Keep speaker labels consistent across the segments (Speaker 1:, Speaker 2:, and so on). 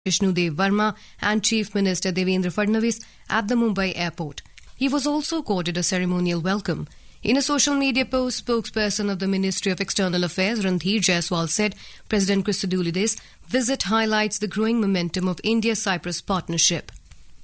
Speaker 1: Vishnu Dev Verma and Chief Minister Devendra Fadnavis at the Mumbai airport. He was also accorded a ceremonial welcome. In a social media post, spokesperson of the Ministry of External Affairs, Randhir Jaiswal, said President Christodoulides' visit highlights the growing momentum of India-Cyprus partnership.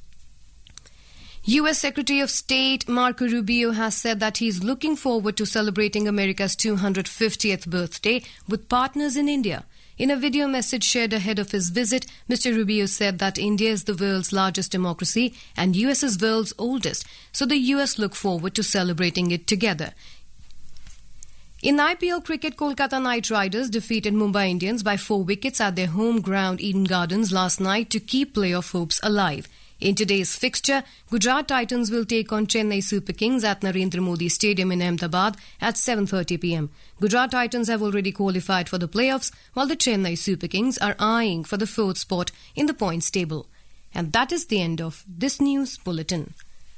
Speaker 1: U.S. Secretary of State Marco Rubio has said that he is looking forward to celebrating America's 250th birthday with partners in India. In a video message shared ahead of his visit, Mr. Rubio said that India is the world's largest democracy and US is world's oldest, so the US look forward to celebrating it together. In IPL cricket, Kolkata Knight Riders defeated Mumbai Indians by four wickets at their home ground Eden Gardens last night to keep playoff hopes alive. In today's fixture, Gujarat Titans will take on Chennai Super Kings at Narendra Modi Stadium in Ahmedabad at 7:30 p.m. Gujarat Titans have already qualified for the playoffs, while the Chennai Super Kings are eyeing for the fourth spot in the points table. And that is the end of this news bulletin.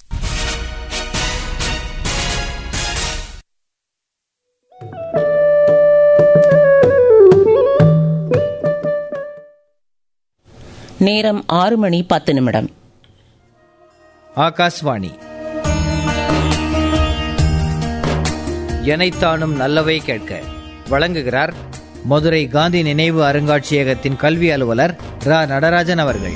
Speaker 2: நேரம் ஆறு மணி பத்து நிமிடம்
Speaker 3: ஆகாஷ்வாணி எனைத்தானும் நல்லவை கேட்க வழங்குகிறார் மதுரை காந்தி நினைவு அருங்காட்சியகத்தின் கல்வி அலுவலர் ரா நடராஜன் அவர்கள்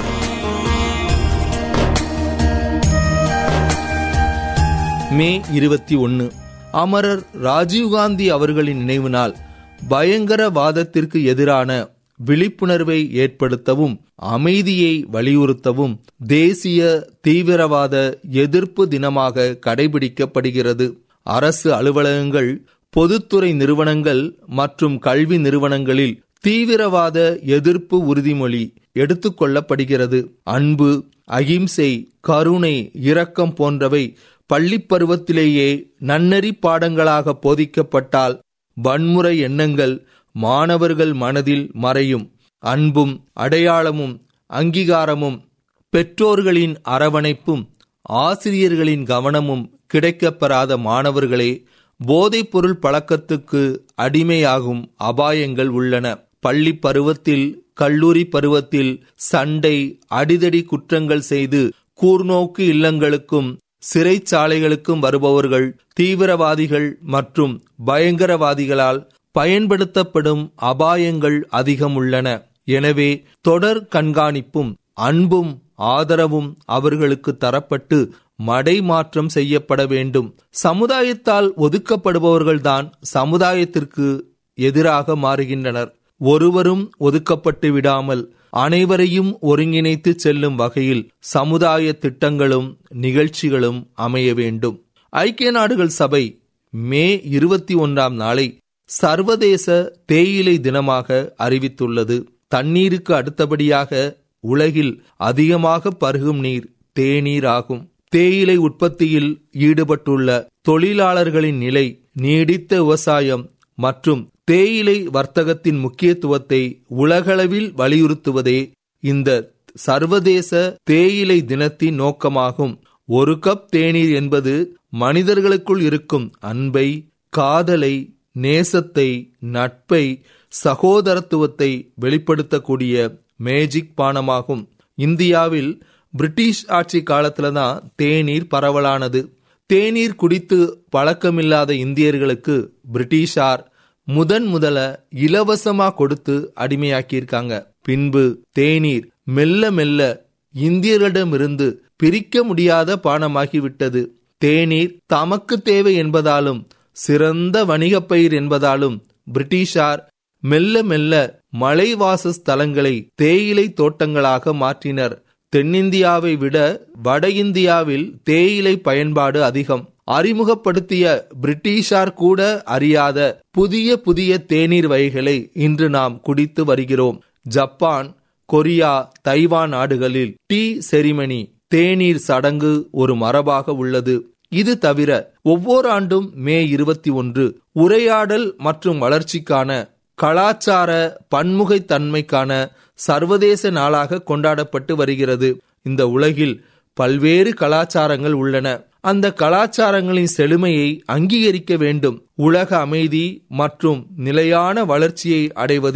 Speaker 4: மே இருபத்தி ஒன்று அமரர் ராஜீவ்காந்தி அவர்களின் நினைவு நாள் பயங்கரவாதத்திற்கு எதிரான விழிப்புணர்வை ஏற்படுத்தவும் அமைதியை வலியுறுத்தவும் தேசிய தீவிரவாத எதிர்ப்பு தினமாக கடைபிடிக்கப்படுகிறது அரசு அலுவலகங்கள் பொதுத்துறை நிறுவனங்கள் மற்றும் கல்வி நிறுவனங்களில் தீவிரவாத எதிர்ப்பு உறுதிமொழி எடுத்துக்கொள்ளப்படுகிறது அன்பு அகிம்சை கருணை இரக்கம் போன்றவை பள்ளிப் பருவத்திலேயே நன்னெறி பாடங்களாக போதிக்கப்பட்டால் வன்முறை எண்ணங்கள் மாணவர்கள் மனதில் மறையும் அன்பும் அடையாளமும் அங்கீகாரமும் பெற்றோர்களின் அரவணைப்பும் ஆசிரியர்களின் கவனமும் கிடைக்கப்பெறாத மாணவர்களே போதைப்பொருள் பழக்கத்துக்கு அடிமையாகும் அபாயங்கள் உள்ளன பள்ளி பருவத்தில் கல்லூரி பருவத்தில் சண்டை அடிதடி குற்றங்கள் செய்து கூர்நோக்கு இல்லங்களுக்கும் சிறைச்சாலைகளுக்கும் வருபவர்கள் தீவிரவாதிகள் மற்றும் பயங்கரவாதிகளால் பயன்படுத்தப்படும் அபாயங்கள் அதிகம் உள்ளன எனவே தொடர் கண்காணிப்பும் அன்பும் ஆதரவும் அவர்களுக்கு தரப்பட்டு மடைமாற்றம் செய்யப்பட வேண்டும் சமுதாயத்தால் ஒதுக்கப்படுபவர்கள்தான் சமுதாயத்திற்கு எதிராக மாறுகின்றனர் ஒருவரும் ஒதுக்கப்பட்டு விடாமல் அனைவரையும் ஒருங்கிணைத்து செல்லும் வகையில் சமுதாய திட்டங்களும் நிகழ்ச்சிகளும் அமைய வேண்டும் ஐக்கிய நாடுகள் சபை மே இருபத்தி ஒன்றாம் நாளை சர்வதேச தேயிலை தினமாக அறிவித்துள்ளது தண்ணீருக்கு அடுத்தபடியாக உலகில் அதிகமாக பருகும் நீர் தேநீர் ஆகும் தேயிலை உற்பத்தியில் ஈடுபட்டுள்ள தொழிலாளர்களின் நிலை நீடித்த விவசாயம் மற்றும் தேயிலை வர்த்தகத்தின் முக்கியத்துவத்தை உலகளவில் வலியுறுத்துவதே இந்த சர்வதேச தேயிலை தினத்தின் நோக்கமாகும் ஒரு கப் தேநீர் என்பது மனிதர்களுக்குள் இருக்கும் அன்பை காதலை நேசத்தை நட்பை சகோதரத்துவத்தை வெளிப்படுத்தக்கூடிய மேஜிக் பானமாகும் இந்தியாவில் பிரிட்டிஷ் ஆட்சி காலத்துல தான் தேநீர் பரவலானது தேநீர் குடித்து பழக்கமில்லாத இந்தியர்களுக்கு பிரிட்டிஷார் முதன் முதல இலவசமா கொடுத்து அடிமையாக்கியிருக்காங்க பின்பு தேநீர் மெல்ல மெல்ல இந்தியர்களிடமிருந்து பிரிக்க முடியாத பானமாகிவிட்டது தேநீர் தமக்கு தேவை என்பதாலும் சிறந்த வணிகப் பயிர் என்பதாலும் பிரிட்டிஷார் மெல்ல மெல்ல மலைவாச ஸ்தலங்களை தேயிலை தோட்டங்களாக மாற்றினர் தென்னிந்தியாவை விட வட இந்தியாவில் தேயிலை பயன்பாடு அதிகம் அறிமுகப்படுத்திய பிரிட்டிஷார் கூட அறியாத புதிய புதிய தேநீர் வகைகளை இன்று நாம் குடித்து வருகிறோம் ஜப்பான் கொரியா தைவான் நாடுகளில் டீ செரிமனி தேநீர் சடங்கு ஒரு மரபாக உள்ளது இது தவிர ஒவ்வொரு ஆண்டும் மே இருபத்தி ஒன்று உரையாடல் மற்றும் வளர்ச்சிக்கான கலாச்சார பன்முகைத்தன்மைக்கான சர்வதேச நாளாக கொண்டாடப்பட்டு வருகிறது இந்த உலகில் பல்வேறு கலாச்சாரங்கள் உள்ளன அந்த கலாச்சாரங்களின் செழுமையை அங்கீகரிக்க வேண்டும் உலக அமைதி மற்றும் நிலையான வளர்ச்சியை அடைவதில்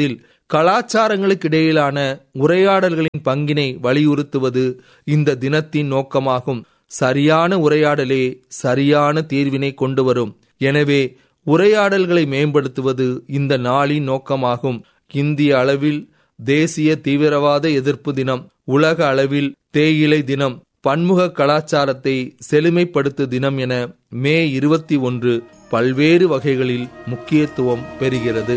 Speaker 4: கலாச்சாரங்களுக்கு இடையிலான உரையாடல்களின் பங்கினை வலியுறுத்துவது இந்த தினத்தின் நோக்கமாகும் சரியான உரையாடலே சரியான தீர்வினை கொண்டு வரும் எனவே உரையாடல்களை மேம்படுத்துவது இந்த நாளின் நோக்கமாகும் இந்திய அளவில் தேசிய தீவிரவாத எதிர்ப்பு தினம் உலக அளவில் தேயிலை தினம் பன்முக கலாச்சாரத்தை செழுமைப்படுத்து தினம் என மே இருபத்தி ஒன்று பல்வேறு வகைகளில் முக்கியத்துவம் பெறுகிறது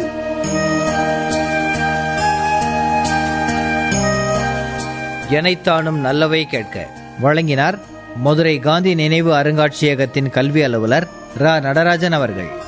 Speaker 3: எனைத்தானும் நல்லவை கேட்க வழங்கினார் மதுரை காந்தி நினைவு அருங்காட்சியகத்தின் கல்வி அலுவலர் ரா நடராஜன் அவர்கள்